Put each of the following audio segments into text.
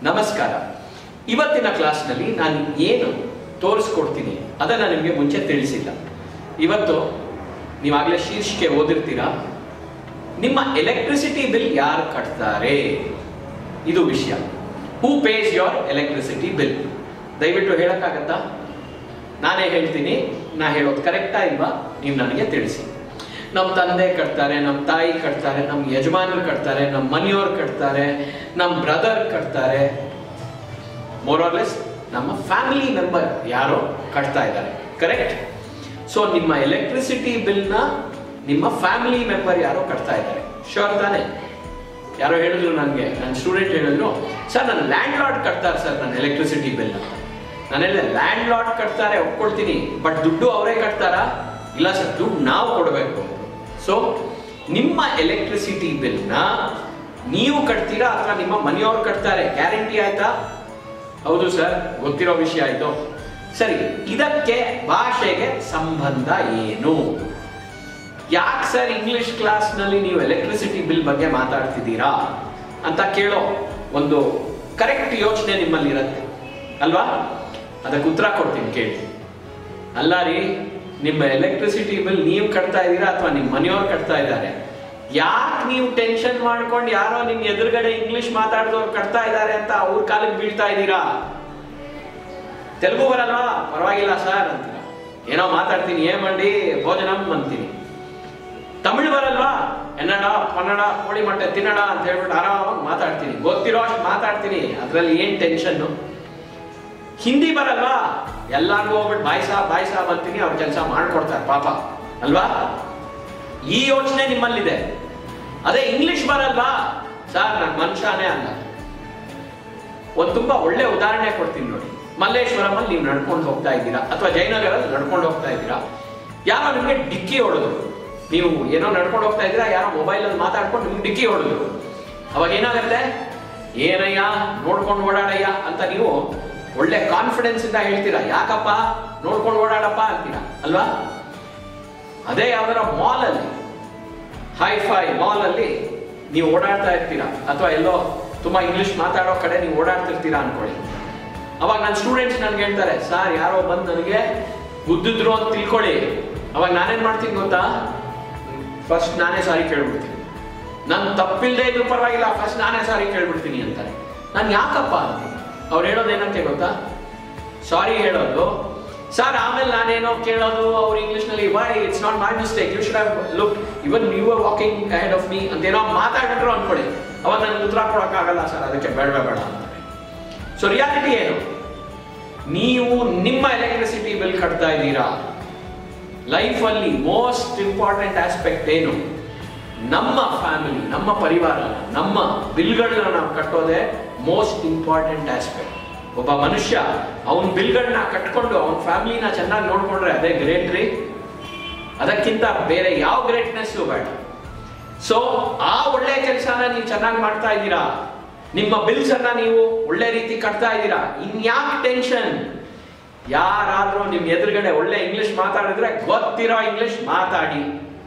ನಮಸ್ಕಾರ ಇವತ್ತಿನ ಕ್ಲಾಸ್ನಲ್ಲಿ ನಾನು ಏನು ತೋರಿಸ್ಕೊಡ್ತೀನಿ ಅದನ್ನು ನಿಮಗೆ ಮುಂಚೆ ತಿಳಿಸಿಲ್ಲ ಇವತ್ತು ನೀವಾಗಲೇ ಶೀರ್ಷಿಕೆ ಓದಿರ್ತೀರಾ ನಿಮ್ಮ ಎಲೆಕ್ಟ್ರಿಸಿಟಿ ಬಿಲ್ ಯಾರು ಕಟ್ತಾರೆ ಇದು ವಿಷಯ who pays your electricity bill ದಯವಿಟ್ಟು ಹೇಳಕ್ಕಾಗತ್ತಾ ನಾನೇ ಹೇಳ್ತೀನಿ ನಾ ಹೇಳೋದು ಕರೆಕ್ಟಾ ಇಲ್ವಾ ನೀವು ನನಗೆ ತಿಳಿಸಿ ನಮ್ಮ ತಂದೆ ಕಟ್ತಾರೆ ನಮ್ಮ ತಾಯಿ ಕಟ್ತಾರೆ ನಮ್ಮ ಯಜಮಾನರು ಕಟ್ತಾರೆ ನಮ್ಮ ಮನೆಯವ್ರು ಕಟ್ತಾರೆ ನಮ್ಮ ಬ್ರದರ್ ಕಟ್ತಾರೆ ಮೋರಾರ್ಲೆಸ್ ನಮ್ಮ ಫ್ಯಾಮಿಲಿ ಮೆಂಬರ್ ಯಾರೋ ಕಟ್ತಾ ಇದ್ದಾರೆ ಕರೆಕ್ಟ್ ಸೊ ನಿಮ್ಮ ಎಲೆಕ್ಟ್ರಿಸಿಟಿ ಬಿಲ್ನ ನಿಮ್ಮ ಫ್ಯಾಮಿಲಿ ಮೆಂಬರ್ ಯಾರೋ ಕಟ್ತಾ ಇದ್ದಾರೆ ಶೋರ್ ತಾನೆ ಯಾರೋ ಹೇಳಿದ್ರು ನನಗೆ ನನ್ನ ಸ್ಟೂಡೆಂಟ್ ಹೇಳಿದ್ರು ಸರ್ ನನ್ನ ಲ್ಯಾಂಡ್ ಲಾರ್ಡ್ ಕಟ್ತಾರೆ ಸರ್ ನನ್ನ ಎಲೆಕ್ಟ್ರಿಸಿಟಿ ಬಿಲ್ ಅಂತ ನಾನು ಹೇಳಿದೆ ಲ್ಯಾಂಡ್ ಲಾರ್ಡ್ ಕಟ್ತಾರೆ ಒಪ್ಕೊಳ್ತೀನಿ ಬಟ್ ದುಡ್ಡು ಅವರೇ ಕಟ್ತಾರಾ ಇಲ್ಲ ಸರ್ ದುಡ್ಡು ನಾವು ಕೊಡಬೇಕು ಸೊ ನಿಮ್ಮ ಎಲೆಕ್ಟ್ರಿಸಿಟಿ ಬಿಲ್ನ ನೀವು ಕಟ್ತೀರಾ ಅಥವಾ ನಿಮ್ಮ ಮನೆಯವ್ರು ಕಟ್ತಾರೆ ಗ್ಯಾರಂಟಿ ಆಯ್ತಾ ಹೌದು ಸರ್ ಗೊತ್ತಿರೋ ವಿಷಯ ಆಯ್ತು ಸರಿ ಇದಕ್ಕೆ ಭಾಷೆಗೆ ಸಂಬಂಧ ಏನು ಯಾಕೆ ಸರ್ ಇಂಗ್ಲಿಷ್ ಕ್ಲಾಸ್ನಲ್ಲಿ ನೀವು ಎಲೆಕ್ಟ್ರಿಸಿಟಿ ಬಿಲ್ ಬಗ್ಗೆ ಮಾತಾಡ್ತಿದ್ದೀರಾ ಅಂತ ಕೇಳೋ ಒಂದು ಕರೆಕ್ಟ್ ಯೋಚನೆ ನಿಮ್ಮಲ್ಲಿ ಇರುತ್ತೆ ಅಲ್ವಾ ಅದಕ್ಕೆ ಉತ್ತರ ಕೊಡ್ತೀನಿ ಕೇಳಿ ಅಲ್ಲ ರೀ ನಿಮ್ಮ ಎಲೆಕ್ಟ್ರಿಸಿಟಿ ಬಿಲ್ ನೀವು ಕಟ್ತಾ ಇದ್ದೀರಾ ಅಥವಾ ನಿಮ್ಮ ಮನೆಯವ್ರು ಕಟ್ತಾ ಇದ್ದಾರೆ ಯಾಕೆ ನೀವು ಟೆನ್ಷನ್ ಮಾಡ್ಕೊಂಡು ಯಾರೋ ನಿಮ್ ಎದುರುಗಡೆ ಇಂಗ್ಲಿಷ್ ಮಾತಾಡಿದವ್ರು ಕಟ್ತಾ ಇದ್ದಾರೆ ಅಂತ ಅವ್ರ ಕಾಲಕ್ಕೆ ಬೀಳ್ತಾ ಇದ್ದೀರಾ ತೆಲುಗು ಬರಲ್ವಾ ಪರವಾಗಿಲ್ಲ ಸರ್ ಅಂತೀರ ಏನೋ ಮಾತಾಡ್ತೀನಿ ಏನ್ ಮಾಡಿ ಭೋಜನಂ ಅಂತೀನಿ ತಮಿಳು ಬರಲ್ವಾ ಕನ್ನಡ ಕನ್ನಡ ಕೋಳಿ ಮೊಟ್ಟೆ ತಿನ್ನಡ ಅಂತ ಹೇಳ್ಬಿಟ್ಟು ಆರಾಮಾಗಿ ಮಾತಾಡ್ತೀನಿ ಗೊತ್ತಿರೋ ಅಷ್ಟು ಮಾತಾಡ್ತೀನಿ ಅದ್ರಲ್ಲಿ ಏನ್ ಟೆನ್ಷನ್ನು ಹಿಂದಿ ಬರಲ್ವಾ ಎಲ್ಲಾರ್ಗೂ ಹೋಗ್ಬಿಟ್ಟು ಬಾಯ್ ಸಾಬ್ ಬಾಯ್ ಸಾಬ್ ಅಂತೀನಿ ಅವ್ರ ಕೆಲಸ ಮಾಡ್ಕೊಡ್ತಾರೆ ಪಾಪ ಅಲ್ವಾ ಈ ಯೋಚನೆ ನಿಮ್ಮಲ್ಲಿದೆ ಅದೇ ಇಂಗ್ಲಿಷ್ ಬರಲ್ವಾ ಸರ್ ನನ್ನ ಮನುಷ್ಯನೇ ಅಲ್ಲ ಒಂದು ತುಂಬಾ ಒಳ್ಳೆ ಉದಾಹರಣೆ ಕೊಡ್ತೀನಿ ನೋಡಿ ಮಲ್ಲೇಶ್ವರಮಲ್ಲಿ ನೀವು ನಡ್ಕೊಂಡು ಹೋಗ್ತಾ ಇದ್ದೀರಾ ಅಥವಾ ಜಯನಗರಲ್ಲಿ ನಡ್ಕೊಂಡು ಹೋಗ್ತಾ ಇದ್ದೀರಾ ಯಾರೋ ನಿಮಗೆ ಡಿಕ್ಕಿ ಹೊಡೆದ್ರು ನೀವು ಏನೋ ನಡ್ಕೊಂಡು ಹೋಗ್ತಾ ಇದ್ದೀರಾ ಯಾರೋ ಮೊಬೈಲಲ್ಲಿ ಮಾತಾಡ್ಕೊಂಡು ನಿಮ್ಗೆ ಡಿಕ್ಕಿ ಹೊಡೆದ್ರು ಅವಾಗ ಏನಾಗುತ್ತೆ ಏನಯ್ಯ ನೋಡ್ಕೊಂಡು ಓಡಾಡಯ್ಯ ಅಂತ ನೀವು ಒಳ್ಳೆ ಕಾನ್ಫಿಡೆನ್ಸ್ ಇಂದ ಹೇಳ್ತೀರಾ ಯಾಕಪ್ಪ ನೋಡ್ಕೊಂಡು ಓಡಾಡಪ್ಪ ಅಂತೀರಾ ಅಲ್ವಾ ಅದೇ ಯಾವ್ದಾರ ಮಾಲ್ ಅಲ್ಲಿ ಹೈಫೈ ಮಾಲ್ ಅಲ್ಲಿ ನೀವು ಓಡಾಡ್ತಾ ಇರ್ತೀರಾ ಅಥವಾ ಎಲ್ಲೋ ತುಂಬಾ ಇಂಗ್ಲಿಷ್ ಮಾತಾಡೋ ಕಡೆ ನೀವು ಓಡಾಡ್ತಿರ್ತೀರಾ ಅನ್ಕೊಳ್ಳಿ ಅವಾಗ ನನ್ನ ಸ್ಟೂಡೆಂಟ್ಸ್ ನನ್ಗೆ ಹೇಳ್ತಾರೆ ಸರ್ ಯಾರೋ ಬಂದು ನನಗೆ ಗುದ್ದಿದ್ರು ಅಂತ ತಿಳ್ಕೊಳ್ಳಿ ಅವಾಗ ನಾನೇನ್ ಮಾಡ್ತೀನಿ ಗೊತ್ತಾ ಫಸ್ಟ್ ನಾನೇ ಸಾರಿ ಕೇಳ್ಬಿಡ್ತೀನಿ ನನ್ ತಪ್ಪಿಲ್ದೇ ಇದ್ರು ಪರವಾಗಿಲ್ಲ ಫಸ್ಟ್ ನಾನೇ ಸಾರಿ ಕೇಳ್ಬಿಡ್ತೀನಿ ಅಂತಾರೆ ನಾನು ಯಾಕಪ್ಪ ಅಂತೀನಿ ಅವ್ರು ಹೇಳೋದು ಏನಂತೆ ಗೊತ್ತಾ ಸಾರಿ ಹೇಳೋದು ಸರ್ ಆಮೇಲೆ ನಾನೇನೋ ಕೇಳೋದು ಅವ್ರು ಇಂಗ್ಲಿಷ್ ನಲ್ಲಿ why it's not my mistake you should have look even you are walking ahead of me ಅಂತ ಏನೋ ಮಾತಾಡಿದ್ರು ಅನ್ಕೊಳ್ಳಿ ಅವಾಗ ನನಗೆ ಉತ್ತರ ಕೊಡೋಕ್ಕಾಗಲ್ಲ ಸರ್ ಅದಕ್ಕೆ ಬೇಡವೇ ಬೇಡ ಅಂತಾರೆ ಸೊ ರಿಯಾಲಿಟಿ ಏನು ನೀವು ನಿಮ್ಮ ಎಲೆಕ್ಟ್ರಿಸಿಟಿ ಬಿಲ್ ಕಟ್ತಾ ಇದ್ದೀರಾ ಲೈಫಲ್ಲಿ ಮೋಸ್ಟ್ ಇಂಪಾರ್ಟೆಂಟ್ ಆಸ್ಪೆಕ್ಟ್ ಏನು ನಮ್ಮ ಫ್ಯಾಮಿಲಿ ನಮ್ಮ ಪರಿವಾರ ನಮ್ಮ ಬಿಲ್ಗಳನ್ನ ನಾವು ಕಟ್ಟೋದೇ ಮೋಸ್ಟ್ ಇಂಪಾರ್ಟೆಂಟ್ ಆಸ್ಪೆಕ್ಟ್ ಒಬ್ಬ ಮನುಷ್ಯ ಅವನ ಬಿಲ್ಗಳನ್ನ ಕಟ್ಕೊಂಡು ಅವನ ಫ್ಯಾಮಿಲಿನ ಚೆನ್ನಾಗಿ ನೋಡ್ಕೊಂಡ್ರೆ ಅದೇ ಗ್ರೇಟ್ ರೀ ಅದಕ್ಕಿಂತ ಬೇರೆ ಯಾವ ಗ್ರೇಟ್ನೆಸ್ ಬೇಡ ಸೊ ಆ ಒಳ್ಳೆ ಕೆಲಸನ ನೀವು ಚೆನ್ನಾಗಿ ಮಾಡ್ತಾ ಇದ್ದೀರಾ ನಿಮ್ಮ ಬಿಲ್ಸ್ ಅನ್ನ ನೀವು ಒಳ್ಳೆ ರೀತಿ ಕಟ್ತಾ ಇದ್ದೀರಾ ಇನ್ಯಾಕ್ ಟೆನ್ಷನ್ ಯಾರಾದ್ರೂ ನಿಮ್ ಎದುರುಗಡೆ ಒಳ್ಳೆ ಇಂಗ್ಲಿಷ್ ಮಾತಾಡಿದ್ರೆ ಗೊತ್ತಿರೋ ಇಂಗ್ಲಿಷ್ ಮಾತಾಡಿ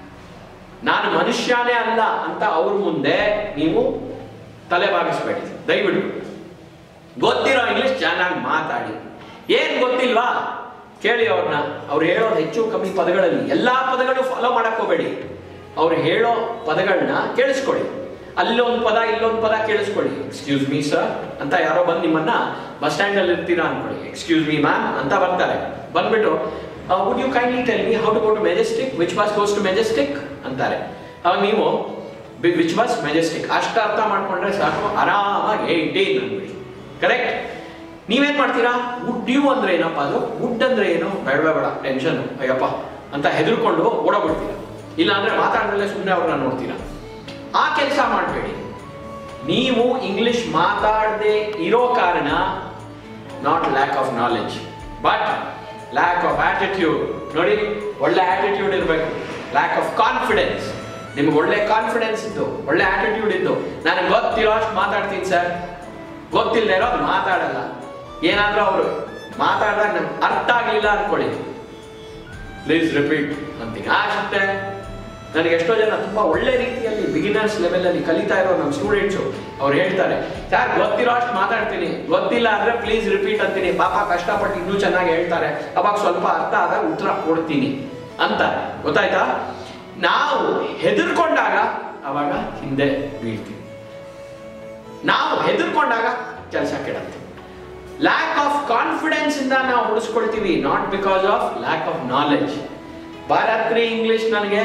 ನಾನು ಮನುಷ್ಯನೇ ಅಲ್ಲ ಅಂತ ಅವ್ರ ಮುಂದೆ ನೀವು ತಲೆ ಬಾಗಿಸ್ಬೇಡಿ ದಯವಿಟ್ಟು ಗೊತ್ತಿರೋ ಇಂಗ್ಲಿಷ್ ಚೆನ್ನಾಗಿ ಮಾತಾಡಿ ಏನ್ ಗೊತ್ತಿಲ್ವಾ ಕೇಳಿ ಅವ್ರನ್ನ ಅವ್ರು ಹೇಳೋದು ಹೆಚ್ಚು ಕಮ್ಮಿ ಪದಗಳಲ್ಲಿ ಎಲ್ಲಾ ಪದಗಳು ಫಾಲೋ ಮಾಡಕ್ ಹೋಗ್ಬೇಡಿ ಅವ್ರು ಹೇಳೋ ಪದಗಳನ್ನ ಕೇಳಿಸ್ಕೊಳ್ಳಿ ಅಲ್ಲೊಂದು ಪದ ಇಲ್ಲೊಂದು ಪದ ಕೇಳಿಸ್ಕೊಳ್ಳಿ ಎಕ್ಸ್ಕ್ಯೂಸ್ ಮೀ ಸರ್ ಅಂತ ಯಾರೋ ಬಂದು ನಿಮ್ಮನ್ನ ಬಸ್ ಸ್ಟ್ಯಾಂಡ್ ಅಲ್ಲಿ ಇರ್ತೀರಾ ಅನ್ಕೊಳ್ಳಿ ಎಕ್ಸ್ಕ್ಯೂಸ್ ಮೀ ಮ್ಯಾಮ್ ಅಂತ ಬರ್ತಾರೆ ಬಂದ್ಬಿಟ್ಟು would you kindly tell me how to go to Majestic which bus goes to Majestic ಅಂತಾರೆ ಅವಾಗ ನೀವು ವಿಚ್ ಬಸ್ ಮೆಜೆಸ್ಟಿಕ್ ಅಷ್ಟು ಅರ್ಥ ಮಾಡ್ಕೊಂಡ್ರೆ ಸಾಕು ಆರಾಮಾಗಿ ಏಯ್ಟೀನ್ ಅಂದ್ಬಿಡಿ ಕರೆಕ್ಟ್ ನೀವೇನ್ ಮಾಡ್ತೀರಾ ವುಡ್ ಯು ಅಂದ್ರೆ ಏನಪ್ಪ ಅದು ವುಡ್ ಅಂದ್ರೆ ಏನು ಬೇಡವೇ ಬೇಡ ಟೆನ್ಷನ್ ಅಯ್ಯಪ್ಪ ಅಂತ ಹೆದರ್ಕೊಂಡು ಓಡೋಗ್ಬಿಡ್ತೀರಾ ಇಲ್ಲ ಅಂದ್ರೆ ಮಾತಾಡಿದ್ರೆ ಸುಮ್ಮನೆ ಅವ್ರನ್ನ ನೋಡ್ತೀರಾ ಆ ಕೆಲಸ ಮಾಡಬೇಡಿ ನೀವು ಇಂಗ್ಲಿಷ್ ಮಾತಾಡದೆ ಇರೋ ಕಾರಣ not lack of knowledge but lack of attitude ನೋಡಿ ಒಳ್ಳೆ ಆಟಿಟ್ಯೂಡ್ ಇರಬೇಕು ಲ್ಯಾಕ್ ಆಫ್ ಕಾನ್ಫಿಡೆನ್ಸ್ ನಿಮ್ಗೆ ಒಳ್ಳೆ ಕಾನ್ಫಿಡೆನ್ಸ್ ಇದ್ದು ಒಳ್ಳೆ ಆಟಿಟ್ಯೂಡ್ ಇದ್ದು ನನಗೆ ಗೊತ್ತಿರೋ ಅಷ್ಟು ಮಾತಾಡ್ತೀನಿ ಸರ್ ಗೊತ್ತಿಲ್ಲದೆ ಇರೋದು ಮಾತಾಡಲ್ಲ ಏನಾದ್ರೂ ಅವರು ಮಾತಾಡಿದಾಗ ನನ್ಗೆ ಅರ್ಥ ಆಗ್ಲಿಲ್ಲ ಅನ್ಕೊಳ್ಳಿ ಪ್ಲೀಸ್ ರಿಪೀಟ್ ಅಂತೀನಿ ಅಷ್ಟೇ ನನಗೆ ಎಷ್ಟೋ ಜನ ತುಂಬಾ ಒಳ್ಳೆ ರೀತಿಯಲ್ಲಿ ಬಿಗಿನರ್ಸ್ ಲೆವೆಲಲ್ಲಿ ಕಲಿತಾ ಇರೋ ನಮ್ಮ ಸ್ಟೂಡೆಂಟ್ಸು ಅವ್ರು ಹೇಳ್ತಾರೆ ಸರ್ ಗೊತ್ತಿರೋ ಅಷ್ಟು ಮಾತಾಡ್ತೀನಿ ಗೊತ್ತಿಲ್ಲ ಅಂದ್ರೆ ಪ್ಲೀಸ್ ರಿಪೀಟ್ ಅಂತೀನಿ ಪಾಪ ಕಷ್ಟಪಟ್ಟು ಇನ್ನೂ ಚೆನ್ನಾಗಿ ಹೇಳ್ತಾರೆ ಅವಾಗ ಸ್ವಲ್ಪ ಅರ್ಥ ಆದಾಗ ಉತ್ತರ ಕೊಡ್ತೀನಿ ಅಂತ ಗೊತ್ತಾಯ್ತಾ ನಾವು ಹೆದರ್ಕೊಂಡಾಗ ಅವಾಗ ಹಿಂದೆ ಬೀಳ್ತೀವಿ ನಾವು ಹೆದರ್ಕೊಂಡಾಗ ಕೆಲಸ ಕೆಡತ್ತೆ ಲ್ಯಾಕ್ ಆಫ್ ಕಾನ್ಫಿಡೆನ್ಸ್ ಇಂದ ನಾವು ಉಳಿಸ್ಕೊಳ್ತೀವಿ not because of lack of knowledge ಭಾರತ್ರಿ ಇಂಗ್ಲಿಷ್ ನನಗೆ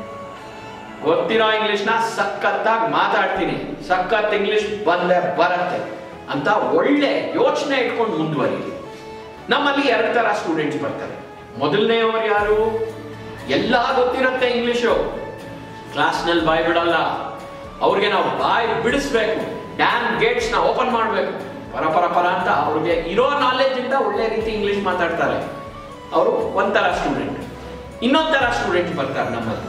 ಗೊತ್ತಿರೋ ಇಂಗ್ಲಿಷ್ನ ಸಖತ್ತಾಗಿ ಮಾತಾಡ್ತೀನಿ ಸಖತ್ ಇಂಗ್ಲಿಷ್ ಬಂದೆ ಬರುತ್ತೆ ಅಂತ ಒಳ್ಳೆ ಯೋಚನೆ ಇಟ್ಕೊಂಡು ಮುಂದುವರಿ ನಮ್ಮಲ್ಲಿ ಎರಡು ತರ ಸ್ಟೂಡೆಂಟ್ಸ್ ಬರ್ತಾರೆ ಮೊದಲನೆಯವರು ಯಾರು ಎಲ್ಲ ಗೊತ್ತಿರುತ್ತೆ ಇಂಗ್ಲಿಷು ಕ್ಲಾಸ್ನಲ್ಲಿ ಬಾಯ್ ಬಿಡಲ್ಲ ಅವ್ರಿಗೆ ನಾವು ಬಾಯ್ ಬಿಡಿಸ್ಬೇಕು ಡ್ಯಾಮ್ ಗೇಟ್ಸ್ ನ ಓಪನ್ ಮಾಡಬೇಕು ಪರ ಪರ ಪರ ಅಂತ ಅವ್ರಿಗೆ ಇರೋ ನಾಲೆಜ್ ಇಂದ ಒಳ್ಳೆ ರೀತಿ ಇಂಗ್ಲಿಷ್ ಮಾತಾಡ್ತಾರೆ ಅವರು ಒಂಥರ ಸ್ಟೂಡೆಂಟ್ ಇನ್ನೊಂಥರ ಸ್ಟೂಡೆಂಟ್ ಬರ್ತಾರೆ ನಮ್ಮಲ್ಲಿ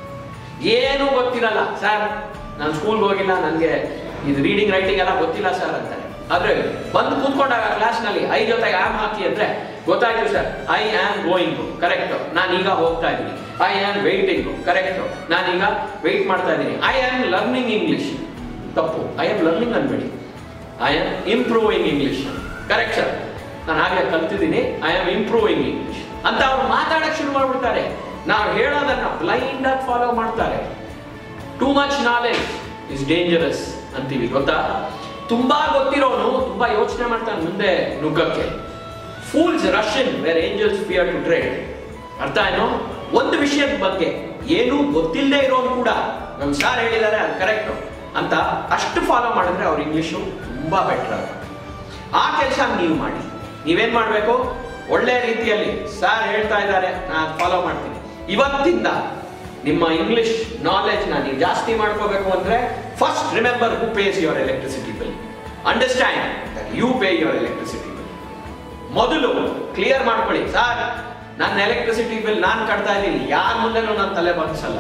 ಏನು ಗೊತ್ತಿರಲ್ಲ ಸರ್ ನಾನು ಸ್ಕೂಲ್ಗೆ ಹೋಗಿಲ್ಲ ನನಗೆ ಇದು ರೀಡಿಂಗ್ ರೈಟಿಂಗ್ ಎಲ್ಲ ಗೊತ್ತಿಲ್ಲ ಸರ್ ಅಂತಾರೆ ಆದ್ರೆ ಬಂದು ಕೂತ್ಕೊಂಡಾಗ ಕ್ಲಾಸ್ನಲ್ಲಿ ಐ ಜೊತೆಗೆ ಆಮ್ ಹಾಕಿ ಅಂದ್ರೆ ಗೊತ್ತಾಯ್ತು sir I am going correct ನಾನು ಈಗ ಹೋಗ್ತಾ ಇದ್ದೀನಿ ಐ ಆಮ್ ವೆಯ್ಟಿಂಗ್ ಕರೆಕ್ಟ್ ನಾನೀಗ ವೆಯ್ಟ್ ಮಾಡ್ತಾ ಇದ್ದೀನಿ ಐ ಆಮ್ ಲರ್ನಿಂಗ್ ಇಂಗ್ಲಿಷ್ ತಪ್ಪು ಐ ಆಮ್ ಲರ್ನಿಂಗ್ ಅನ್ಬೇಡಿ I am improving English correct sir ನಾನು ಆಗಲೇ ಕಲ್ತಿದ್ದೀನಿ ಐ ಆಮ್ ಇಂಪ್ರೂವಿಂಗ್ ಇಂಗ್ಲಿಷ್ ಅಂತ ಅವ್ರು ಮಾತಾಡಕ್ ಶುರು ಮಾಡ್ಬಿಡ್ತಾರೆ ನಾವು ಹೇಳೋದನ್ನ ಬ್ಲೈಂಡ್ ಆಗಿ ಫಾಲೋ ಮಾಡ್ತಾರೆ too much knowledge is dangerous ಅಂತೀವಿ ಗೊತ್ತಾ ತುಂಬಾ ಗೊತ್ತಿರೋನು ತುಂಬಾ ಯೋಚನೆ ಮಾಡ್ತಾನೆ ಮುಂದೆ ನುಗ್ಗಕ್ಕೆ fools rush in where angels fear to tread ಅರ್ಥ ಏನು ಒಂದು ವಿಷಯದ ಬಗ್ಗೆ ಏನೂ ಗೊತ್ತಿಲ್ಲದೆ ಇರೋನು ಕೂಡ ನಮ್ ಸಾರ್ ಹೇಳಿದ್ದಾರೆ ಅದು ಕರೆಕ್ಟ್ ಅಂತ ಅಷ್ಟು ಫಾಲೋ ಮಾಡಿದ್ರೆ ಅವ್ರ ಇಂಗ್ಲಿಷು ತುಂಬಾ ಬೆಟರ್ ಆಗುತ್ತೆ ಆ ಕೆಲಸ ನೀವು ಮಾಡಿ ನೀವೇನ್ ಮಾಡಬೇಕು ಒಳ್ಳೆ ರೀತಿಯಲ್ಲಿ ಸಾರ್ ಹೇಳ್ತಾ ಇದ್ದಾರೆ ನಾನು ಫಾಲೋ ಮಾಡ್ತೀನಿ ಇವತ್ತಿಂದ ನಿಮ್ಮ ಇಂಗ್ಲಿಷ್ ನಾಲೆಜ್ ನ ನೀವು ಜಾಸ್ತಿ ಮಾಡ್ಕೋಬೇಕು ಅಂದ್ರೆ first remember who pays your electricity bill understand you pay your electricity bill ಮೊದಲು ಕ್ಲಿಯರ್ ಮಾಡ್ಕೊಳ್ಳಿ ಸರ್ ನನ್ನ ಎಲೆಕ್ಟ್ರಿಸಿಟಿ ಬಿಲ್ ನಾನು ಕಟ್ತಾ ಇದ್ದೀನಿ ಯಾರ ಮುಂದೆನೂ ನನ್ನ ತಲೆ ಬಗ್ಸಲ್ಲ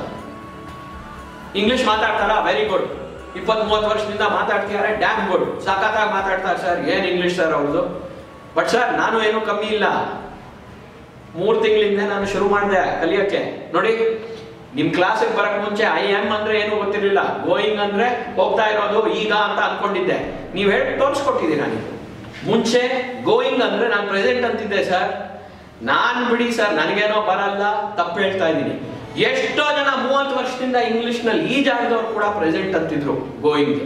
ಇಂಗ್ಲಿಷ್ ಮಾತಾಡ್ತಾರ ವೆರಿ ಗುಡ್ ಇಪ್ಪತ್ತ್ ಮೂವತ್ತು ವರ್ಷದಿಂದ ಮಾತಾಡ್ತಿದ್ದಾರೆ ಡ್ಯಾಮ್ ಗುಡ್ ಸಖತ್ತಾಗಿ ಮಾತಾಡ್ತಾರೆ ಸರ್ ಏನ್ ಇಂಗ್ಲಿಷ್ ಸರ್ ಅವ್ರದ್ದು ಬಟ್ ಸರ್ ನಾನು ಏನು ಕಮ್ಮಿ ಇಲ್ಲ ಮೂರ್ ತಿಂಗಳಿಂದ ನಾನು ಶುರು ಮಾಡಿದೆ ಕಲಿಯಕ್ಕೆ ನೋಡಿ ನಿಮ್ ಕ್ಲಾಸಿಗೆ ಬರಕ್ ಮುಂಚೆ ಐ ಎಮ್ ಅಂದ್ರೆ ಏನು ಗೊತ್ತಿರಲಿಲ್ಲ ಗೋಯಿಂಗ್ ಅಂದ್ರೆ ಹೋಗ್ತಾ ಇರೋದು ಈಗ ಅಂತ ಅನ್ಕೊಂಡಿದ್ದೆ ನೀವ್ ಹೇಳಿ ತೋರಿಸ್ಕೊಟ್ಟಿದ್ದೀರಾ ನೀವು ಮುಂಚೆ ಗೋಯಿಂಗ್ ಅಂದ್ರೆ ನಾನು ಪ್ರೆಸೆಂಟ್ ಅಂತಿದ್ದೆ ಸರ್ ನಾನ್ ಬಿಡಿ ಸರ್ ನನಗೇನೋ ಬರಲ್ಲ ತಪ್ಪು ಹೇಳ್ತಾ ಇದ್ದೀನಿ ಎಷ್ಟೋ ಜನ ಮೂವತ್ತು ವರ್ಷದಿಂದ ಇಂಗ್ಲಿಷ್ ನಲ್ಲಿ ಈ ಜಾಗದವ್ರು ಕೂಡ ಪ್ರೆಸೆಂಟ್ ಅಂತಿದ್ರು ಗೋಯಿಂಗ್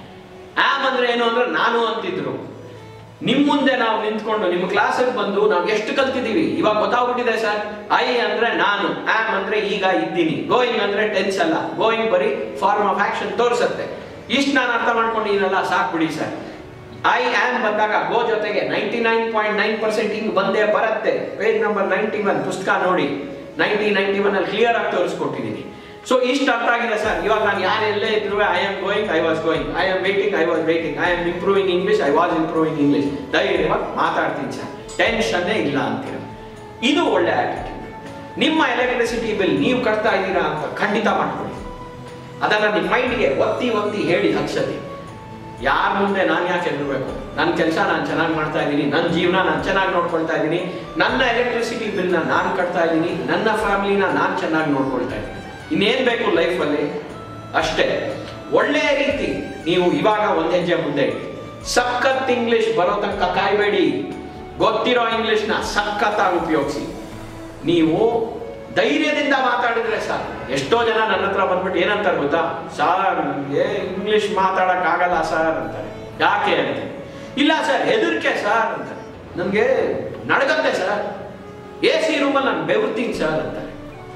ಆಮ್ ಅಂದ್ರೆ ಏನು ಅಂದ್ರೆ ನಾನು ಅಂತಿದ್ರು ನಿಮ್ ಮುಂದೆ ನಾವು ನಿಂತ್ಕೊಂಡು ನಿಮ್ಮ ಕ್ಲಾಸಿಗೆ ಬಂದು ನಾವು ಎಷ್ಟು ಕಲ್ತಿದೀವಿ ಇವಾಗ ಗೊತ್ತಾಗ್ಬಿಟ್ಟಿದೆ ಸರ್ ಐ ಅಂದ್ರೆ ನಾನು ಆಮ್ ಅಂದ್ರೆ ಈಗ ಇದ್ದೀನಿ ಗೋಯಿಂಗ್ ಅಂದ್ರೆ ಟೆನ್ಸ್ ಅಲ್ಲ ಗೋಯಿಂಗ್ ಬರೀ ಫಾರ್ಮ್ ಆಫ್ ಆಕ್ಷನ್ ತೋರಿಸುತ್ತೆ ಇಷ್ಟು ನಾನು ಅರ್ಥ ಮಾಡ್ಕೊಂಡಿದ್ದೀನಲ್ಲ ಸಾಕ್ಬಿಡಿ ಸರ್ ಐ ಆಮ್ ಬಂದಾಗ ಗೋ ಜೊತೆಗೆ ninety nine point nine percent ಹಿಂಗ್ ಬಂದೇ ಬರುತ್ತೆ ಪೇಜ್ ನಂಬರ್ ನೈಂಟಿ ಒನ್ ಪುಸ್ತಕ ನೋಡಿ ನೈಂಟಿ ನೈಂಟಿ ಒನ್ ಅಲ್ಲಿ ಕ್ಲಿಯರ್ ಆಗಿ ತೋರಿಸ್ಕೊಟ್ಟಿದ್ದೀನಿ ಸೊ ಇಷ್ಟು ಅರ್ಥ ಆಗಿದೆ ಸರ್ ಇವಾಗ ನಾನು ಯಾರೆಲ್ಲೇ ಇದ್ರು I am going I was going I am waiting I was waiting I am improving English I was improving English ಧೈರ್ಯವಾಗಿ ಮಾತಾಡ್ತೀನಿ ಸರ್ ಟೆನ್ಷನ್ನೇ ಇಲ್ಲ ಅಂತೀರ ಇದು ಒಳ್ಳೆ ಆಟಿಟ್ಯೂಡ್ ನಿಮ್ಮ ಎಲೆಕ್ಟ್ರಿಸಿಟಿ ಬಿಲ್ ನೀವು ಕಟ್ತಾ ಇದ್ದೀರಾ ಅಂತ ಖಂಡಿತ ಮಾಡ್ಕೊಳ್ಳಿ ಅದನ್ನ ನಿಮ್ಮ ಮೈಂಡ್ಗೆ ಒತ್ತಿ ಒತ್ತಿ ಹೇಳಿ ಹಚ್ಚಲಿ ಯಾರ ಮುಂದೆ ನಾನು ಯಾಕೆ ಹೆದರ್ಬೇಕು ನನ್ನ ಕೆಲಸ ನಾನು ಚೆನ್ನಾಗಿ ಮಾಡ್ತಾ ಇದ್ದೀನಿ ನನ್ನ ಜೀವನ ನಾನು ಚೆನ್ನಾಗಿ ನೋಡ್ಕೊಳ್ತಾ ಇದ್ದೀನಿ ನನ್ನ ಎಲೆಕ್ಟ್ರಿಸಿಟಿ ಬಿಲ್ನ ನಾನು ಕಟ್ತಾ ಇದ್ದೀನಿ ನನ್ನ ಫ್ಯಾಮಿಲಿನ ನಾನು ಚೆನ್ನಾಗಿ ನೋಡ್ಕೊಳ್ತಾ ಇದ್ದೀನಿ ಇನ್ನೇನ್ ಬೇಕು ಲೈಫಲ್ಲಿ ಅಷ್ಟೇ ಒಳ್ಳೆಯ ರೀತಿ ನೀವು ಇವಾಗ ಒಂದ್ ಹೆಜ್ಜೆ ಮುಂದೆ ಇಡಿ ಸಖತ್ ಇಂಗ್ಲಿಷ್ ಬರೋ ತನಕ ಕಾಯ್ಬೇಡಿ ಗೊತ್ತಿರೋ ಇಂಗ್ಲಿಷ್ನ ಸಖತ್ತಾಗಿ ಉಪಯೋಗಿಸಿ ನೀವು ಧೈರ್ಯದಿಂದ ಮಾತಾಡಿದ್ರೆ ಸಾಕು ಎಷ್ಟೋ ಜನ ನನ್ನ ಹತ್ರ ಬಂದ್ಬಿಟ್ಟು ಏನಂತಾರೆ ಗೊತ್ತಾ ಸಾರ್ ನನಗೆ ಇಂಗ್ಲಿಷ್ ಮಾತಾಡಕ್ ಆಗಲ್ಲ ಸರ್ ಅಂತಾರೆ ಯಾಕೆ ಅಂತ ಇಲ್ಲ ಸರ್ ಹೆದರಿಕೆ ಸರ್ ಅಂತಾರೆ ನನಗೆ ನಡಗತ್ತೆ ಸರ್ ಎ ಸಿ ರೂಮಲ್ಲಿ ನಾನು ಬೆವರ್ತೀನಿ ಸರ್ ಅಂತಾರೆ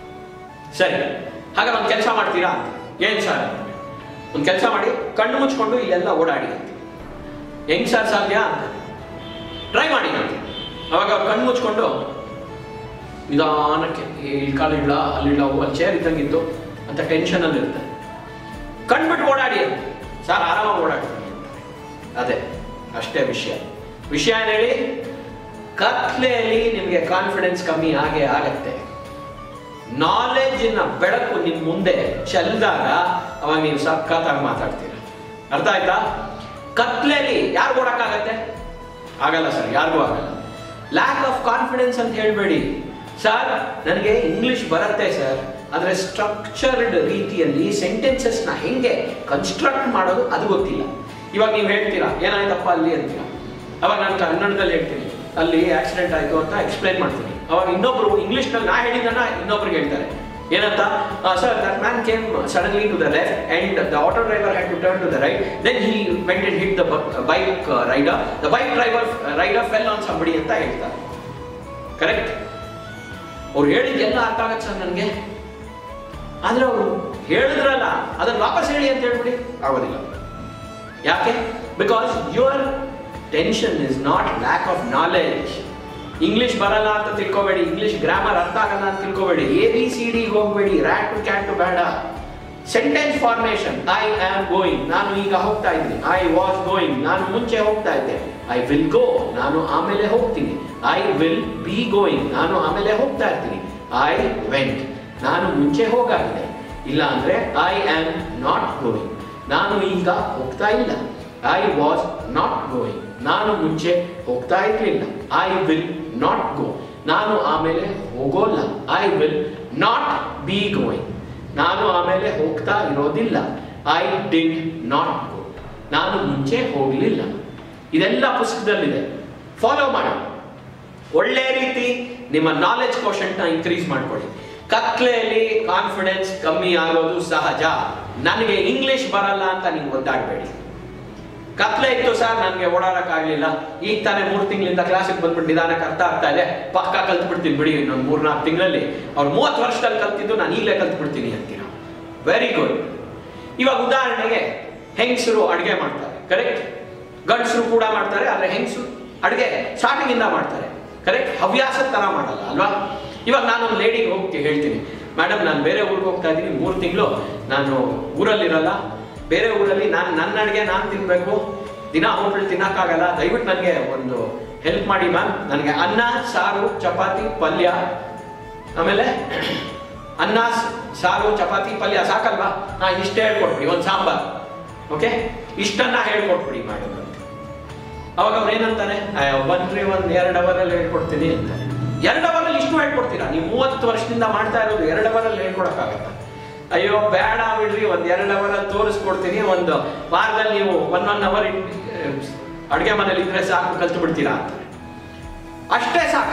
ಸರಿ ಹಾಗೆ ಒಂದು ಕೆಲಸ ಮಾಡ್ತೀರಾ ಅಂತ ಏನ್ ಸರ್ ಒಂದು ಕೆಲಸ ಮಾಡಿ ಕಣ್ಣು ಮುಚ್ಕೊಂಡು ಇಲ್ಲೆಲ್ಲ ಓಡಾಡಿ ಅಂತ ಹೆಂಗ್ ಸರ್ ಸಾಧ್ಯ ಅಂತ ಟ್ರೈ ಮಾಡಿ ಅಂತ ಅವಾಗ ಅವ್ರು ಕಣ್ಣು ಮುಚ್ಕೊಂಡು ನಿಧಾನಕ್ಕೆ ಈ ಕಾಲು ಇಡ್ಲ ಅಲ್ಲಿಡ್ಲ ಅಲ್ಲಿ ಚೇರ್ ಇದ್ದಂಗಿತ್ತು ಅಂತ ಟೆನ್ಷನ್ ಅಲ್ಲಿ ಇರ್ತಾರೆ ಕಣ್ಬಿಟ್ಟು ಓಡಾಡಿ ಅಂತ ಸರ್ ಆರಾಮಾಗಿ ಓಡಾಡ್ತೀನಿ ಅಂತ ಅದೇ ಅಷ್ಟೇ ವಿಷಯ ವಿಷಯ ಏನ್ ಹೇಳಿ ಕತ್ಲೆಯಲ್ಲಿ ನಿಮಗೆ ಕಾನ್ಫಿಡೆನ್ಸ್ ಕಮ್ಮಿ ಆಗೇ ಆಗತ್ತೆ ನಾಲೆಡ್ಜಿನ ಬೆಳಕು ನಿಮ್ ಮುಂದೆ ಚೆಲ್ದಾಗ ಅವಾಗ ನೀವು ಸಖತ್ತಾಗಿ ಮಾತಾಡ್ತೀರ ಅರ್ಥ ಆಯ್ತಾ ಕತ್ಲೆಯಲ್ಲಿ ಯಾರು ಓಡಕ್ಕಾಗತ್ತೆ ಆಗಲ್ಲ ಸರ್ ಯಾರಿಗೂ ಆಗಲ್ಲ ಲ್ಯಾಕ್ ಆಫ್ ಕಾನ್ಫಿಡೆನ್ಸ್ ಅಂತ ಹೇಳ್ಬೇಡಿ ಸರ್ ನನಗೆ ಇಂಗ್ಲಿಷ್ ಬರುತ್ತೆ ಸರ್ ಆದರೆ ಸ್ಟ್ರಕ್ಚರ್ಡ್ ರೀತಿಯಲ್ಲಿ ಸೆಂಟೆನ್ಸಸ್ನ ಹೆಂಗೆ ಕನ್ಸ್ಟ್ರಕ್ಟ್ ಮಾಡೋದು ಅದು ಗೊತ್ತಿಲ್ಲ ಇವಾಗ ನೀವು ಹೇಳ್ತೀರಾ ಏನಾಯ್ತಪ್ಪ ಅಲ್ಲಿ ಅಂತೀರಾ ಅವಾಗ ನಾನು ಕನ್ನಡದಲ್ಲಿ ಹೇಳ್ತೀನಿ ಅಲ್ಲಿ ಆಕ್ಸಿಡೆಂಟ್ ಆಯಿತು ಅಂತ ಎಕ್ಸ್ಪ್ಲೈನ್ ಮಾಡ್ತೀನಿ ಅವಾಗ ಇನ್ನೊಬ್ರು ಇಂಗ್ಲಿಷ್ನಲ್ಲಿ ನಾ ಹೇಳಿದ್ದನ್ನ ಇನ್ನೊಬ್ರಿಗೆ ಹೇಳ್ತಾರೆ ಏನಂತ sir that man came suddenly to the left and the auto driver had to turn to the right then he went and hit the bike rider the bike driver rider fell on somebody ಅಂತ ಹೇಳ್ತಾರೆ correct ಅವ್ರು ಹೇಳಿದ್ದೆಲ್ಲ ಅರ್ಥ ಆಗತ್ತೆ sir ನನಗೆ ಆದ್ರೆ ಅವರು ಹೇಳಿದ್ರಲ್ಲ ಅದನ್ನ ವಾಪಸ್ ಹೇಳಿ ಅಂತ ಹೇಳ್ಬಿಡಿ ಆಗೋದಿಲ್ಲ ಯಾಕೆ because your tension is not lack of knowledge English ಬರಲ್ಲ ಅಂತ ತಿಳ್ಕೊಬೇಡಿ ಇಂಗ್ಲಿಷ್ ಗ್ರಾಮರ್ ಅರ್ಥ ಆಗಲ್ಲ ಅಂತ ತಿಳ್ಕೊಬೇಡಿ ಎ ಬಿ ಸಿ ಡಿ ಹೋಗ್ಬೇಡಿ ರ್ಯಾಟ್ ಟು ಕ್ಯಾಟ್ ಟು ಬೇಡ sentence formation I am going ನಾನು ಈಗ ಹೋಗ್ತಾ ಇದ್ದೀನಿ ಐ ವಾಸ್ ಗೋಯಿಂಗ್ ನಾನು ಮುಂಚೆ ಹೋಗ್ತಾ ಇದ್ದೆ ಐ ವಿಲ್ ಗೋ ನಾನು ಆಮೇಲೆ ಹೋಗ್ತೀನಿ ಐ ವಿಲ್ ಬಿ ಗೋಯಿಂಗ್ ನಾನು ಆಮೇಲೆ ಹೋಗ್ತಾ ಇರ್ತೀನಿ ಐ ವೆಂಟ್ ನಾನು ಮುಂಚೆ ಹೋಗಾಗಿದೆ ಇಲ್ಲ ಅಂದ್ರೆ ಐ ಆಮ್ ನಾಟ್ ಗೋಯಿಂಗ್ ನಾನು ಈಗ ಹೋಗ್ತಾ ಇಲ್ಲ ಐ ವಾಸ್ ನಾಟ್ ಗೋಯಿಂಗ್ ನಾನು ಮುಂಚೆ ಹೋಗ್ತಾ ಇರಲಿಲ್ಲ ಐ ವಿಲ್ ನಾಟ್ ಗೋ ನಾನು ಆಮೇಲೆ ಹೋಗೋಲ್ಲ I will not be going ನಾನು ಆಮೇಲೆ ಹೋಗ್ತಾ ಇರೋದಿಲ್ಲ ಐ ಡಿಡ್ ನಾಟ್ ಗೋ ನಾನು ಮುಂಚೆ ಹೋಗಲಿಲ್ಲ ಇದೆಲ್ಲ ಪುಸ್ತಕದಲ್ಲಿದೆ ಫಾಲೋ ಮಾಡಿ ಒಳ್ಳೆ ರೀತಿ ನಿಮ್ಮ ನಾಲೆಜ್ ನ ಇನ್ಕ್ರೀಸ್ ಮಾಡ್ಕೊಳ್ಳಿ ಕತ್ಲೆಯಲ್ಲಿ ಕಾನ್ಫಿಡೆನ್ಸ್ ಕಮ್ಮಿ ಆಗೋದು ಸಹಜ ನನಗೆ ಇಂಗ್ಲಿಷ್ ಬರಲ್ಲ ಅಂತ ನೀವು ಒದ್ದಾಡಬೇಡಿ ಕತ್ಲೆ ಇತ್ತು ಸರ್ ನನಗೆ ಓಡಾಡಕ್ಕಾಗ್ಲಿಲ್ಲ ಈಗ ತಾನೇ ಮೂರು ತಿಂಗಳಿಂದ ಕ್ಲಾಸಿಗೆ ಬಂದ್ಬಿಟ್ಟು ನಿಧಾನಕ್ಕೆ ಅರ್ಥ ಆಗ್ತಾ ಇದೆ ಪಕ್ಕ ಕಲ್ತು ಬಿಡ್ತೀನಿ ಬಿಡಿ ಇನ್ನೊಂದು ಮೂರ್ನಾಲ್ಕು ತಿಂಗಳಲ್ಲಿ ಅವ್ರು ಮೂವತ್ತು ವರ್ಷದಲ್ಲಿ ಕಲ್ತಿದ್ದು ನಾನು ಈಗಲೇ ಕಲ್ತು ಬಿಡ್ತೀನಿ ಅಂತೀರಾ ವೆರಿ ಗುಡ್ ಇವಾಗ ಉದಾಹರಣೆಗೆ ಹೆಂಗಸರು ಅಡುಗೆ ಮಾಡ್ತಾರೆ ಕರೆಕ್ಟ್ ಗಂಡಸರು ಕೂಡ ಮಾಡ್ತಾರೆ ಆದ್ರೆ ಹೆಂಗಸರು ಅಡುಗೆ ಸ್ಟಾರ್ಟಿಂಗ್ ಇಂದ ಮಾಡ್ತಾರೆ ಕರೆಕ್ಟ್ ಹವ್ಯಾಸದ ತರ ಮಾಡಲ್ಲ ಅಲ್ವಾ ಇವಾಗ ನಾನು ಒಂದು ಲೇಡಿಗೆ ಹೋಗಿ ಹೇಳ್ತೀನಿ ಮೇಡಮ್ ನಾನು ಬೇರೆ ಊರಿಗೆ ಹೋಗ್ತಾ ಇದ್ದೀನಿ ಮೂರು ತಿಂಗಳು ನಾನು ಊರಲ್ಲಿರಲ್ಲ ಬೇರೆ ಊರಲ್ಲಿ ನಾನು ನನ್ನ ಅಡುಗೆ ನಾನು ತಿನ್ಬೇಕು ದಿನ ಹೋಟೆಲ್ ತಿನ್ನಕ್ಕಾಗಲ್ಲ ದಯವಿಟ್ಟು ನನಗೆ ಒಂದು ಹೆಲ್ಪ್ ಮಾಡಿ ಮ್ಯಾಮ್ ನನಗೆ ಅನ್ನ ಸಾರು ಚಪಾತಿ ಪಲ್ಯ ಆಮೇಲೆ ಅನ್ನ ಸ್- ಸಾರು ಚಪಾತಿ ಪಲ್ಯ ಸಾಕಲ್ವಾ ಹಾ ಇಷ್ಟೇ ಹೇಳ್ಕೊಟ್ಬಿಡಿ ಒಂದು ಸಾಂಬಾರ್ ಓಕೆ ಇಷ್ಟನ್ನ ಹೇಳ್ಕೊಟ್ಬಿಡಿ ಮೇಡಮ್ ಅಂತ ಅವಾಗ ಅವ್ರು ಏನಂತಾನೆ ಅಯ್ಯೋ, ಬನ್ರಿ ಒಂದ್ ಎರಡು ಅವರಲ್ಲಿ ಹೇಳ್ಕೊಡ್ತೀನಿ ಅಂತಾರೆ ಎರಡು ಅವರಲ್ಲಿ ಇಷ್ಟು ಹೇಳ್ಕೊಡ್ತೀರಾ ನೀವು ಮೂವತ್ತು ವರ್ಷದಿಂದ ಮಾಡ್ತಾ ಇರೋದು ಎರಡು ಅವರಲ್ಲಿ ಹೇಳ್ಕೊಡಕ್ಕಾಗತ್ತ ಅಯ್ಯೋ ಬೇಡ ಬಿಡ್ರಿ ಒಂದ್ ಎರಡು ಅವರಲ್ಲಿ ತೋರಿಸ್ಕೊಡ್ತೀನಿ ಒಂದು ವಾರದಲ್ಲಿ ನೀವು ಒನ್ ಒನ್ ಅವರ್ ಅಡುಗೆ ಮನೇಲಿ ಇದ್ರೆ ಸಾಕು ಕಲ್ತು ಬಿಡ್ತೀರಾ ಅಂತಾರೆ ಅಷ್ಟೇ ಸಾಕ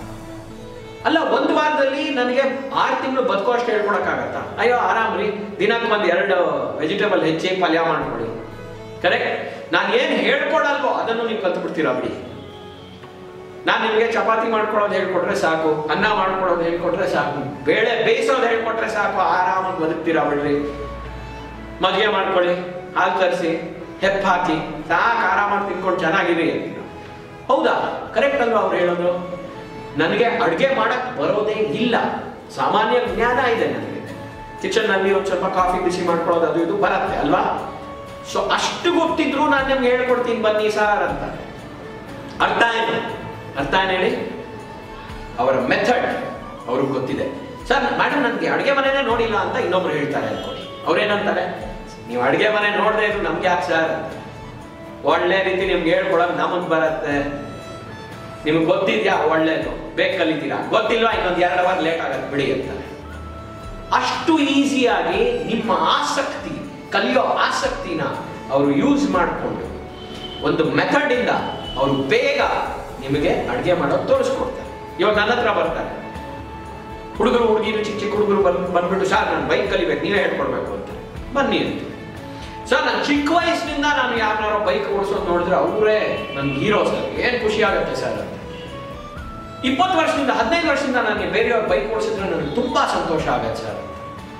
ಅಲ್ಲ ಒಂದು ವಾರದಲ್ಲಿ ನನಗೆ ಆರು ತಿಂಗಳು ಬದುಕೋ ಅಷ್ಟು ಹೇಳ್ಕೊಡಕ್ಕಾಗತ್ತ ಅಯ್ಯೋ ಆರಾಮ್ರಿ ದಿನಕ್ಕೆ ಒಂದ್ ಎರಡು ವೆಜಿಟೇಬಲ್ ಹೆಚ್ಚಿ ಪಲ್ಯ ಮಾಡ್ಕೊಡಿ ಕರೆಕ್ಟ್ ನಾನು ಏನು ಹೇಳ್ಕೊಡಲ್ವೋ ಅದನ್ನು ನೀವು ಕಲ್ತು ಬಿಡ್ತೀರಾ ಬಿಡಿ ನಾನು ನಿಮಗೆ ಚಪಾತಿ ಮಾಡ್ಕೊಡೋದು ಹೇಳ್ಕೊಟ್ರೆ ಸಾಕು ಅನ್ನ ಮಾಡ್ಕೊಡೋದು ಹೇಳ್ಕೊಟ್ರೆ ಸಾಕು ಬೇಳೆ ಬೇಯಿಸೋದು ಹೇಳ್ಕೊಟ್ರೆ ಸಾಕು ಆರಾಮಾಗಿ ಬದುಕ್ತೀರಾ ಬಿಡ್ರಿ ಮದುವೆ ಮಾಡ್ಕೊಳ್ಳಿ ಹಾಲು ತರಿಸಿ ಹೆಪ್ಪ ಹಾಕಿ ಸಾಕು ಆರಾಮಾಗಿ ತಿನ್ಕೊಂಡು ಚೆನ್ನಾಗಿರಿ ಅಂತೀರ ಹೌದಾ ಕರೆಕ್ಟ್ ಅಲ್ವಾ ಅವ್ರು ಹೇಳೋದು ನನಗೆ ಅಡುಗೆ ಮಾಡಕ್ ಬರೋದೇ ಇಲ್ಲ ಸಾಮಾನ್ಯ ಜ್ಞಾನ ಇದೆ ನನಗೆ ಕಿಚನ್ ನಲ್ಲಿ ಒಂದ್ ಸ್ವಲ್ಪ ಕಾಫಿ ಬಿಸಿ ಮಾಡ್ಕೊಳ್ಳೋದು ಅದು ಇದು ಬರತ್ತೆ ಅಲ್ವಾ ಸೊ ಅಷ್ಟು ಗೊತ್ತಿದ್ರು ನಾನು ನಿಮ್ಗೆ ಹೇಳ್ಕೊಡ್ತೀನಿ ಬನ್ನಿ ಸಾರ್ ಅಂತ ಅರ್ಥ ಏನು ಅರ್ಥ ಏನು ಹೇಳಿ ಅವರ ಮೆಥಡ್ ಅವ್ರಿಗೆ ಗೊತ್ತಿದೆ ಸರ್ ಮೇಡಮ್ ನನಗೆ ಅಡುಗೆ ಮನೆನೇ ನೋಡಿಲ್ಲ ಅಂತ ಇನ್ನೊಬ್ರು ಹೇಳ್ತಾರೆ ಅನ್ಕೊಳ್ಳಿ ಅವ್ರೇನಂತಾರೆ ನೀವು ಅಡುಗೆ ಮನೆ ನೋಡದೆ ಇದ್ರು ನಮ್ಗೆ ಯಾಕೆ ಸರ್ ಅಂತ ಒಳ್ಳೆ ರೀತಿ ನಿಮ್ಗೆ ಹೇಳ್ಕೊಡಕ್ ನಮಗ್ ಬರತ್ತೆ ನಿಮ್ಗೆ ಗೊತ್ತಿದ್ಯಾ ಒಳ್ಳೇದು ಬೇಗ ಕಲಿತೀರಾ ಗೊತ್ತಿಲ್ವಾ ಇನ್ನೊಂದು ಎರಡು ಅವರ್ ಲೇಟ್ ಆಗತ್ತೆ ಬಿಡಿ ಅಂತಾರೆ ಅಷ್ಟು ಈಸಿಯಾಗಿ ನಿಮ್ಮ ಆಸಕ್ತಿ ಕಲಿಯೋ ಆಸಕ್ತಿನ ಅವರು ಯೂಸ್ ಮಾಡಿಕೊಂಡು ಒಂದು ಮೆಥಡ್ ಇಂದ ಅವರು ಬೇಗ ನಿಮಗೆ ಅಡುಗೆ ಮಾಡೋದು ತೋರಿಸ್ಕೊಡ್ತಾರೆ ಇವಾಗ ನನ್ನ ಹತ್ರ ಬರ್ತಾರೆ ಹುಡುಗರು ಹುಡುಗಿರು ಚಿಕ್ಕ ಚಿಕ್ಕ ಹುಡುಗರು ಬಂದ್ ಬಂದ್ಬಿಟ್ಟು ಸರ್ ನಾನು ಬೈಕ್ ಕಲಿಬೇಕು ನೀವೇ ಹೇಳ್ಕೊಡ್ಬೇಕು ಅಂತ ಬನ್ನಿ ಅಂತ ಸರ್ ನಾನು ಚಿಕ್ಕ ವಯಸ್ಸಿನಿಂದ ನಾನು ಯಾರನ್ನಾರೋ ಬೈಕ್ ಓಡಿಸೋದು ನೋಡಿದ್ರೆ ಅವರೇ ನನ್ನ ಹೀರೋ ಸರ್ ಏನು ಖುಷಿ ಆಗುತ್ತೆ ಸರ್ ಅಂತ ಇಪ್ಪತ್ತು ವರ್ಷದಿಂದ ಹದಿನೈದು ವರ್ಷದಿಂದ ನನಗೆ ಬೇರೆಯವ್ರ ಬೈಕ್ ಓಡಿಸಿದ್ರೆ ನನಗೆ ತುಂಬಾ ಸಂತೋಷ ಆಗತ್ತೆ ಸರ್ ಅಂತ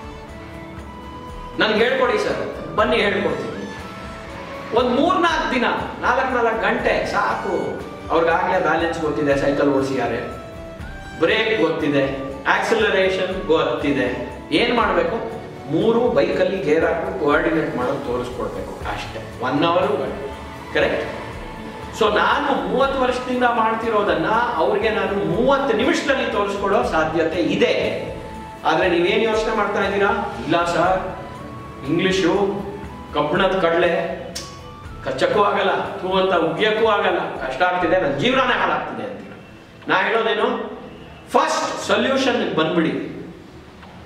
ನನ್ಗೆ ಹೇಳ್ಕೊಡಿ ಸರ್ ಅಂತ ಬನ್ನಿ ಹೇಳ್ಕೊಡ್ತೀನಿ ಒಂದು ಮೂರ್ನಾಲ್ಕು ದಿನ ನಾಲ್ಕು ನಾಲ್ಕು ಗಂಟೆ ಸಾಕು ಅವ್ರಿಗಾಗಲೇ ಬ್ಯಾಲೆನ್ಸ್ ಗೊತ್ತಿದೆ ಸೈಕಲ್ ಓಡಿಸಿದ್ದಾರೆ ಬ್ರೇಕ್ ಗೊತ್ತಿದೆ ಆಕ್ಸಿಲರೇಷನ್ ಗೊತ್ತಿದೆ ಏನ್ ಮಾಡಬೇಕು ಮೂರು ಬೈಕಲ್ಲಿ ಗೇರ್ ಹಾಕಿ ಕೋಆರ್ಡಿನೇಟ್ ಮಾಡೋದು ತೋರಿಸ್ಕೊಡ್ಬೇಕು ಅಷ್ಟೇ ಒನ್ ಅವರು ಕರೆಕ್ಟ್ ಸೊ ನಾನು ಮೂವತ್ತು ವರ್ಷದಿಂದ ಮಾಡ್ತಿರೋದನ್ನ ಅವ್ರಿಗೆ ನಾನು ಮೂವತ್ತು ನಿಮಿಷದಲ್ಲಿ ತೋರಿಸ್ಕೊಡೋ ಸಾಧ್ಯತೆ ಇದೆ ಆದ್ರೆ ನೀವೇನು ಯೋಚನೆ ಮಾಡ್ತಾ ಇದ್ದೀರಾ ಇಲ್ಲ ಸರ್ ಇಂಗ್ಲಿಷು ಕಬ್ಬಣದ ಕಡಲೆ ಕಚ್ಚಕ್ಕೂ ಆಗಲ್ಲ ತೂ ಅಂತ ಉಗಿಯಕ್ಕೂ ಆಗಲ್ಲ ಕಷ್ಟ ಆಗ್ತಿದೆ ನನ್ನ ಜೀವನನೇ ಹಾಳಾಗ್ತಿದೆ ಅಂತೀರ ನಾ ಹೇಳೋದೇನು ಫಸ್ಟ್ ಸೊಲ್ಯೂಷನ್ ಬಂದ್ಬಿಡಿ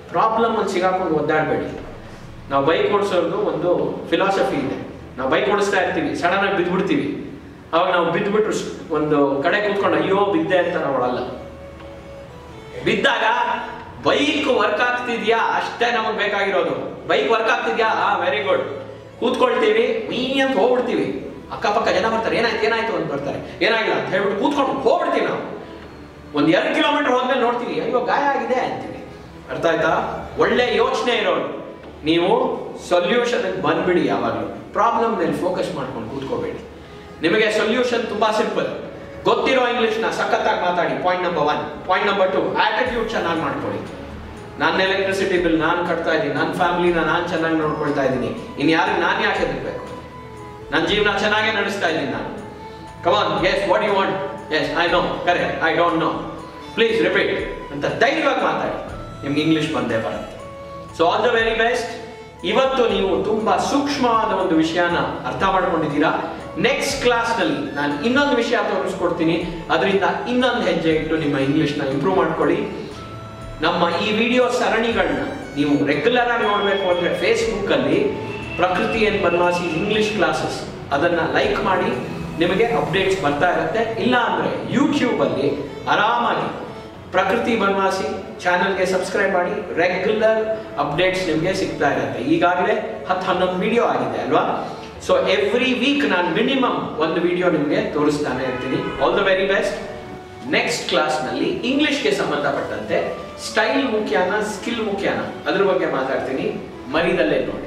ಪ್ರಾಬ್ಲಮ್ ಅಲ್ಲಿ ಸಿಗಾಕೊಂಡು ಒದ್ದಾಡಬೇಡಿ ನಾವು ಬೈಕ್ ಓಡಿಸೋದು ಒಂದು ಫಿಲಾಸಫಿ ಇದೆ ನಾವು ಬೈಕ್ ಓಡಿಸ್ತಾ ಇರ್ತೀವಿ ಸಡನ್ ಆಗಿ ಬಿದ್ದ್ಬಿಡ್ತೀವಿ ಅವಾಗ ನಾವು ಬಿದ್ದುಬಿಟ್ರು ಒಂದು ಕಡೆ ಕೂತ್ಕೊಂಡು ಅಯ್ಯೋ ಬಿದ್ದೆ ಅಂತ ನಾವು ಅಳಲ್ಲ ಬಿದ್ದಾಗ ಬೈಕ್ ವರ್ಕ್ ಆಗ್ತಿದ್ಯಾ ಅಷ್ಟೇ ನಮಗೆ ಬೇಕಾಗಿರೋದು ಬೈಕ್ ವರ್ಕ್ ಆಗ್ತಿದ್ಯಾ ಹಾ ವೆರಿ ಗುಡ್ ಕೂತ್ಕೊಳ್ತೀವಿ ಮೀ ಅಂತ ಹೋಗ್ಬಿಡ್ತೀವಿ ಅಕ್ಕಪಕ್ಕ ಜನ ಬರ್ತಾರೆ ಏನಾಯ್ತು ಏನಾಯ್ತು ಅಂತ ಬರ್ತಾರೆ ಏನಾಗಿಲ್ಲ ಅಂತ ಹೇಳ್ಬಿಟ್ಟು ಕೂತ್ಕೊಂಡು ಹೋಗ್ಬಿಡ್ತೀವಿ ನಾವು ಒಂದ್ ಎರಡು ಕಿಲೋಮೀಟರ್ ಹೋದ್ಮೇಲೆ ನೋಡ್ತೀವಿ ಅಯ್ಯೋ ಗಾಯ ಆಗಿದೆ ಅಂತೀವಿ ಅರ್ಥ ಆಯ್ತಾ ಒಳ್ಳೆ ಯೋಚನೆ ಇರೋರು ನೀವು ಸೊಲ್ಯೂಷನ್ ಬಂದ್ಬಿಡಿ ಯಾವಾಗಲೂ ಪ್ರಾಬ್ಲಮ್ ಮೇಲೆ ಫೋಕಸ್ ಮಾಡ್ಕೊಂಡು ಕೂತ್ಕೋಬೇಡಿ ನಿಮಗೆ ಸೊಲ್ಯೂಷನ್ ತುಂಬಾ ಸಿಂಪಲ್ ಗೊತ್ತಿರೋ ಇಂಗ್ಲಿಷ್ನ ಸಖತ್ತಾಗಿ ಮಾತಾಡಿ point number one point number two attitude ಚೆನ್ನಾಗಿ ಮಾಡ್ಕೊಳ್ಳಿ ನನ್ನ ಎಲೆಕ್ಟ್ರಿಸಿಟಿ ಬಿಲ್ ನಾನು ಕಟ್ತಾ ಇದ್ದೀನಿ ನನ್ನ ಫ್ಯಾಮಿಲಿನ ನಾನು ಚೆನ್ನಾಗಿ ನೋಡ್ಕೊಳ್ತಾ ಇದ್ದೀನಿ ಇನ್ನು ಯಾರಿಗೆ ನಾನು ಯಾಕೆ ಹೆದರ್ಬೇಕು ನನ್ನ ಜೀವನ ಚೆನ್ನಾಗೇ ನಡೆಸ್ತಾ ಇದ್ದೀನಿ ನಾನು come on yes what you want yes I know correct I don't know please repeat ಅಂತ ಧೈರ್ಯವಾಗಿ ಮಾತಾಡಿ ನಿಮ್ಗೆ ಇಂಗ್ಲಿಷ್ ಬಂದೇ ಬರುತ್ತೆ so all the very best ಇವತ್ತು ನೀವು ತುಂಬಾ ಸೂಕ್ಷ್ಮವಾದ ಒಂದು ವಿಷಯನ ಅರ್ಥ ಮಾಡ್ಕೊಂಡಿದ್ದೀರಾ ನೆಕ್ಸ್ಟ್ ಕ್ಲಾಸ್ನಲ್ಲಿ ನಾನು ಇನ್ನೊಂದು ವಿಷಯ ತೋರಿಸ್ಕೊಡ್ತೀನಿ ಅದರಿಂದ ಇನ್ನೊಂದು ಹೆಜ್ಜೆ ಇಟ್ಟು ನಿಮ್ಮ ಇಂಗ್ಲಿಷ್ನ ಇಂಪ್ರೂವ್ ಮಾಡ್ಕೊಳ್ಳಿ ನಮ್ಮ ಈ ವಿಡಿಯೋ ಸರಣಿಗಳನ್ನ ನೀವು ರೆಗ್ಯುಲರ್ ಆಗಿ ನೋಡಬೇಕು ಅಂದ್ರೆ ಫೇಸ್ಬುಕ್ ಅಲ್ಲಿ ಪ್ರಕೃತಿ ಎನ್ ಬನ್ವಾಸಿ ಇಂಗ್ಲಿಷ್ ಕ್ಲಾಸಸ್ ಅದನ್ನ ಲೈಕ್ ಮಾಡಿ ನಿಮಗೆ ಅಪ್ಡೇಟ್ಸ್ ಬರ್ತಾ ಇರುತ್ತೆ ಇಲ್ಲ ಅಂದ್ರೆ ಯೂಟ್ಯೂಬ್ ಅಲ್ಲಿ ಆರಾಮಾಗಿ ಪ್ರಕೃತಿ ಬನ್ವಾಸಿ ಚಾನೆಲ್ಗೆ ಸಬ್ಸ್ಕ್ರೈಬ್ ಮಾಡಿ ರೆಗ್ಯುಲರ್ ಅಪ್ಡೇಟ್ಸ್ ನಿಮಗೆ ಸಿಗ್ತಾ ಇರುತ್ತೆ ಈಗಾಗಲೇ ಹತ್ತು ಹನ್ನೊಂದು ವಿಡಿಯೋ ಆಗಿದೆ ಅಲ್ವಾ ಸೊ ಎವ್ರಿ ವೀಕ್ ನಾನು ಮಿನಿಮಮ್ ಒಂದು ವಿಡಿಯೋ ನಿಮಗೆ ತೋರಿಸ್ತಾನೆ ಇರ್ತೀನಿ all the very best next ಕ್ಲಾಸ್ನಲ್ಲಿ ಇಂಗ್ಲಿಷ್ಗೆ ಸಂಬಂಧಪಟ್ಟಂತೆ ಸ್ಟೈಲ್ ಮುಖ್ಯನ ಸ್ಕಿಲ್ ಮುಖ್ಯನ ಅದ್ರ ಬಗ್ಗೆ ಮಾತಾಡ್ತೀನಿ ಮರಿದಲ್ಲೇ ನೋಡಿ